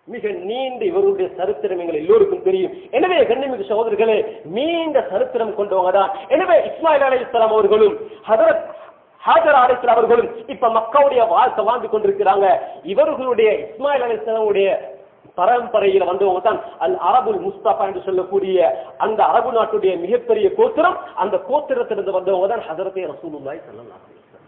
மிக நீண்ட இவருடைய சரித்திரம் எங்கள் எல்லோருக்கும் தெரியும் எனவே கண்ணிமிகு சகோதரர்களே நீண்ட சரித்திரம் கொண்டவங்க தான் எனவே இஸ்மாயில் அலி இஸ்லாம் அவர்களும் ஹதரத் ஹாஜர் அலிஸ்லாம் அவர்களும் இப்ப மக்காவுடைய வாழ்க்கை வாழ்ந்து கொண்டிருக்கிறாங்க இவர்களுடைய இஸ்மாயில் அலி இஸ்லாமுடைய பரம்பரையில வந்தவங்க தான் அல் அரபுல் முஸ்தபா என்று சொல்லக்கூடிய அந்த அரபு நாட்டுடைய மிகப்பெரிய கோத்திரம் அந்த கோத்திரத்திலிருந்து வந்தவங்க தான் ஹதரத்தே ரசூலுல்லாஹி ஸல்லல்லாஹு அலைஹி வஸல்லம்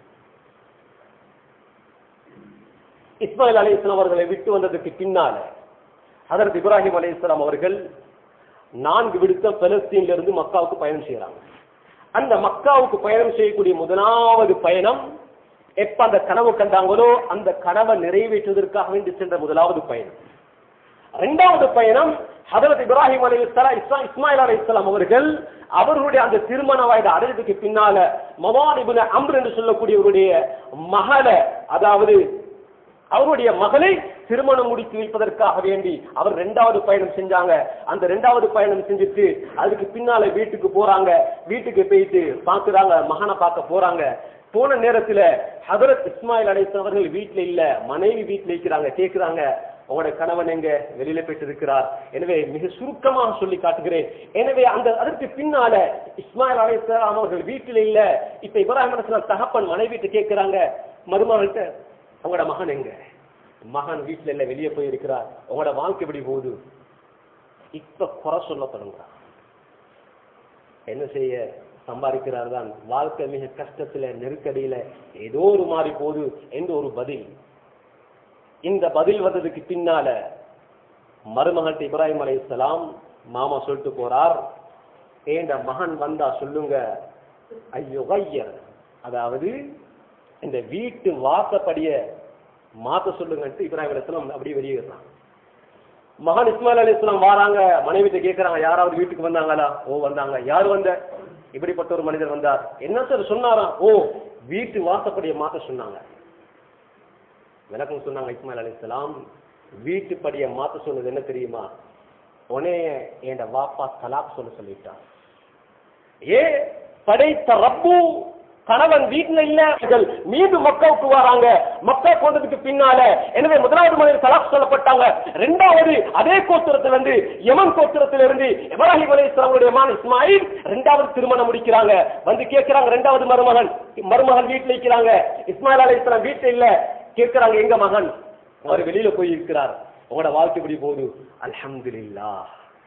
இஸ்மாயில் அலி இஸ்லாம் அவர்களை விட்டு வந்ததுக்கு பின்னால ஹதரத் இப்ராஹிம் அலி இஸ்லாம் அவர்கள் நான்கு விடுத்தம் பலஸ்தீன்ல இருந்து மக்காவுக்கு பயணம் செய்யறாங்க அந்த மக்காவுக்கு பயணம் செய்யக்கூடிய முதலாவது பயணம் எப்ப அந்த கனவு கண்டாங்களோ அந்த கனவை நிறைவேற்றுவதற்காக வேண்டி சென்ற முதலாவது பயணம் இரண்டாவது பயணம் ஹதரத் இப்ராஹிம் அலி இஸ்மாயில் அலி இஸ்லாம் அவர்கள் அவர்களுடைய அந்த திருமண வயது அடைஞ்சதுக்கு பின்னால மவான் இப்னு அம்ர் என்று சொல்லக்கூடியவருடைய மகளை அதாவது அவருடைய மகளை திருமணம் முடித்து வைப்பதற்காக வேண்டி அவர் ரெண்டாவது பயணம் செஞ்சாங்க அந்த ரெண்டாவது பயணம் செஞ்சுட்டு அதுக்கு பின்னால வீட்டுக்கு போறாங்க வீட்டுக்கு போயிட்டு பாக்குறாங்க மகனை பார்க்க போறாங்க போன நேரத்துல ஹதரத் இஸ்மாயில் அலைஹிஸ்ஸலாம் அவர்கள் வீட்டுல இல்ல மனைவி வீட்டுல இருக்கிறாங்க கேக்குறாங்க உங்களோட கணவன் எங்க வெளியில போயிட்டு இருக்கிறார் எனவே மிக சுருக்கமாக சொல்லி காட்டுகிறேன் எனவே அந்த அதற்கு பின்னால இஸ்மாயில் அலைஹிஸ்ஸலாம் அவர்கள் வீட்டுல இல்ல இப்ப இப்ராஹிம் அலைஹிஸ்ஸலாம் தகப்பன் மனைவிட்டு கேட்கிறாங்க மருமகள்கிட்ட உங்களோட மகன் எங்க மகன் வீட்டுல இல்ல வெளியே போய் இருக்கிறார் உங்களோட வாழ்க்கை எப்படி போகுது இப்ப குறை சொல்ல தொடங்குறான் என்ன செய்ய சம்பாதிக்கிறார் தான் வாழ்க்கை மிக கஷ்டத்துல நெருக்கடியில ஏதோ ஒரு மாதிரி போகுது என்ற ஒரு பதில் இந்த பதில் வந்ததுக்கு பின்னால மருமகன் இப்ராஹிம் அலைஹிஸ்ஸலாம் மாமா சொல்லிட்டு போறார் ஏண்ட மகன் வந்தா சொல்லுங்க ஐயோ ஐயர் அதாவது இந்த வீட்டு வாசப்படிய மாத்த சொல்லுங்கன்ட்டு இப்ராஹிம் அலைஹிஸ்ஸலாம் அப்படியே வெளியேறான் மகன் இஸ்மாயில் அலி இஸ்லாம் வாராங்க மனைவிட்ட கேட்கறாங்க யாராவது வீட்டுக்கு வந்தாங்களா ஓ வந்தாங்க யார் வந்த இப்படிப்பட்ட ஒரு மனிதர் வந்தார் என்ன சார் சொன்னாராம் ஓ வீட்டு வாசப்படியை மாத்த சொன்னாங்க விளக்கம் சொன்னாங்க இஸ்மாயில் அலி இஸ்லாம் வீட்டு படியை மாத்த சொன்னது என்ன தெரியுமா உனே என் வாப்பா தலாக் சொல்ல சொல்லிட்டான் ஏ படைத்த ரப்பு கணவன் வீட்டுல இல்ல அவர்கள் மீண்டும் மக்காவுக்கு வராங்க மக்கா போனதுக்கு பின்னால எனவே முதலாவது மனிதர் தலாக் சொல்லப்பட்டாங்க இரண்டாவது அதே கோத்திரத்துல இருந்து யமன் கோத்திரத்துல இருந்து இப்ராஹிம் அலைஹிஸ்ஸலாமுடைய மகன் இஸ்மாயில் இரண்டாவது திருமணம் முடிக்கிறாங்க வந்து கேட்கிறாங்க இரண்டாவது மருமகன் மருமகன் வீட்டுல இருக்கிறாங்க இஸ்மாயில் அலைஹிஸ்ஸலாம் வீட்டுல இல்ல கேட்கிறாங்க எங்க மகன் அவர் வெளியில போய் இருக்கிறார் உங்களோட வாழ்க்கை எப்படி போகுது அல்ஹம்துலில்லாஹ்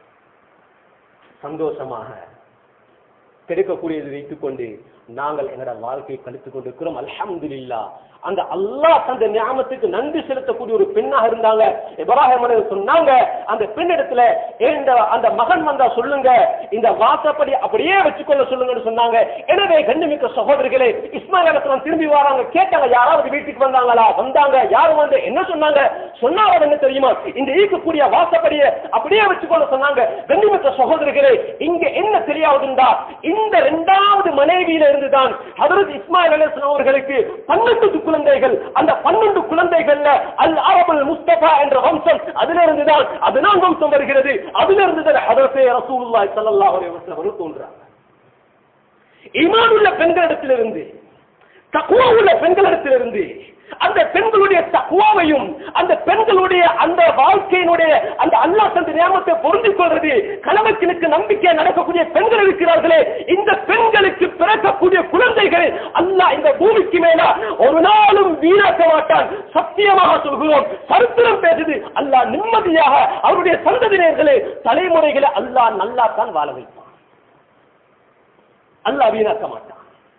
சந்தோஷமாக கிடைக்கக்கூடியதை வைத்துக்கொண்டு நாங்கள் எங்களோட வாழ்க்கையை கழித்துக் கொண்டிருக்கிறோம் அல்ஹம்துலில்லா அந்த அல்லாஹ் தந்த ஞாபகத்துக்கு நன்றி செலுத்தக்கூடிய ஒரு பெண்ணாக இருந்தாங்க இப்ராஹிம் அலைஹிஸ்ஸலாம் சொன்னாங்க அந்த பெண்ணிடத்துல இந்த அந்த மகன் வந்தா சொல்லுங்க இந்த வாசப்படி அப்படியே வச்சுக்கொள்ள சொல்லுங்கன்னு சொன்னாங்க எனவே கண்ணுமிக்க சகோதரிகளே இஸ்மாயில் அலைஹிஸ்ஸலாம் திரும்பி வராங்க கேட்டாங்க யாராவது வீட்டுக்கு வந்தாங்களா வந்தாங்க யாரும் வந்து என்ன சொன்னாங்க சொன்னாங்க என்ன தெரியுமா இந்த ஈக்கக்கூடிய வாசப்படியை அப்படியே வச்சுக்கொள்ள சொன்னாங்க கண்ணுமிக்க சகோதரிகளே இங்க என்ன தெரியாதுண்டா இந்த இரண்டாவது மனைவியில இருந்துதான் ஹதரத் இஸ்மாயில் அலைஹிஸ்ஸலாம் அவர்களுக்கு பன்னெண்டு குழந்தைகள் அந்த பன்னெண்டு குழந்தைகள்ல அல் அரபுல் முஸ்தபா என்ற வம்சம் அதுல இருந்துதான் அதுதான் வம்சம் வருகிறது அதுல இருந்துதான் ஹதரத்தே ரசூலுல்லாஹி ஸல்லல்லாஹு அலைஹி வஸல்லம் தோன்றாங்க ஈமான் உள்ள பெண்களிடத்திலிருந்து தக்குவா உள்ள பெண்களிடத்திலிருந்து அந்த பெண்களுடைய தக்குவாவையும் அந்த பெண்களுடைய அந்த வாழ்க்கையினுடைய அந்த அல்லாஹ் தந்த நியமத்தை பொருந்திக் கொள்றது கணவனுக்கு நம்பிக்கை நடக்கக்கூடிய பெண்கள் இருக்கிறார்களே இந்த பெண்களுக்கு பிறக்கக்கூடிய குழந்தைகள் அல்லாஹ் இந்த பூமிக்கு மேல ஒரு நாளும் வீணாக்க மாட்டான் சத்தியமாக சொல்கிறோம் சரித்திரம் பேசுது அல்லாஹ் நிம்மதியாக அவருடைய சந்ததியினர்களே தலைமுறைகளை அல்லாஹ் நல்லா தான் வாழ வைப்பான் அல்லாஹ் வீணாக்க மாட்டான்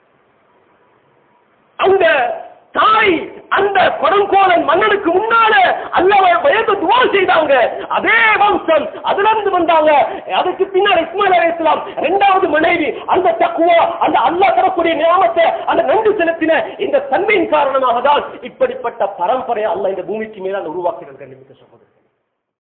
அந்த தாய் அந்த கொடுங்கோலன் மன்னனுக்கு முன்னால அல்லாஹ் பயந்து துவா செய்தாங்க அதே வம்சம் அதுல இருந்து வந்தாங்க அதுக்கு பின்னால் இஸ்மாயில் அலைஹிஸ்ஸலாம் இரண்டாவது மனைவி அந்த தக்குவா அந்த அல்லாஹ் தரக்கூடிய நியாமத்தை அந்த நன்றி செலுத்தின இந்த தன்மையின் காரணமாக தான் இப்படிப்பட்ட பரம்பரையை அல்லாஹ் இந்த பூமிக்கு மேலால் உருவாக்கினார் கண்டிப்பாக சகோதரர்